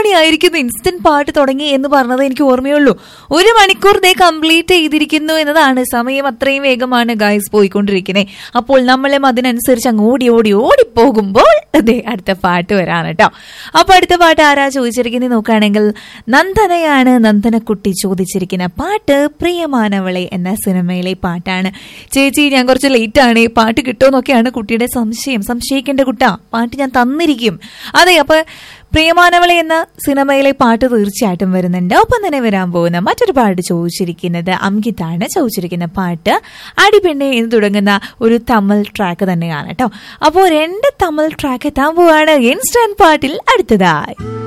മണിയായിരിക്കുന്നു instant പാട്ട് തുടങ്ങി എന്ന് പറഞ്ഞത് എനിക്ക് ഓർമ്മയുള്ളൂ ഒരു മണിക്കൂർ ദേ കംപ്ലീറ്റ് ചെയ്തിരിക്കുന്നു എന്നതാണ് സമയം അത്രയും വേഗമാണ് ഗായ്സ് പോയിക്കൊണ്ടിരിക്കുന്നത് അപ്പോൾ നമ്മളും അതിനനുസരിച്ച് അങ്ങ് ഓടി ഓടി ഓടി പോകുമ്പോൾ ദേ അടുത്ത പാട്ട് വരാണ് കേട്ടോ അപ്പൊ അടുത്ത പാട്ട് ആരാ ചോദിച്ചിരിക്കുന്നത് നോക്കുകയാണെങ്കിൽ നന്ദനയാണ് നന്ദനക്കുട്ടി ചോദിച്ചിരിക്കുന്ന പാട്ട് പ്രിയമാനവളെ എന്ന സിനിമയിലെ പാട്ടാണ് ചേച്ചി ഞാൻ കുറച്ച് ലേറ്റ് ആണ് ഈ പാട്ട് കിട്ടുമെന്നൊക്കെയാണ് കുട്ടിയുടെ സംശയം സംശയിക്കേണ്ട കുട്ടാ പാട്ട് ഞാൻ തന്നിരിക്കും അതെ അപ്പൊ പ്രിയമാനവളെ എന്ന സിനിമയിലെ പാട്ട് തീർച്ചയായിട്ടും വരുന്നുണ്ട് ഒപ്പം തന്നെ വരാൻ പോകുന്ന മറ്റൊരു പാട്ട് ചോദിച്ചിരിക്കുന്നത് അംകിതാണ് ചോദിച്ചിരിക്കുന്ന പാട്ട് അടിപെണ്ണെ എന്ന് തുടങ്ങുന്ന ഒരു തമിഴ് ട്രാക്ക് തന്നെയാണ് കേട്ടോ അപ്പോൾ രണ്ട് തമിഴ് ട്രാക്ക് എത്താൻ പോവാണ് ഇൻസ്റ്റന്റ് പാട്ടിൽ അടുത്തതായി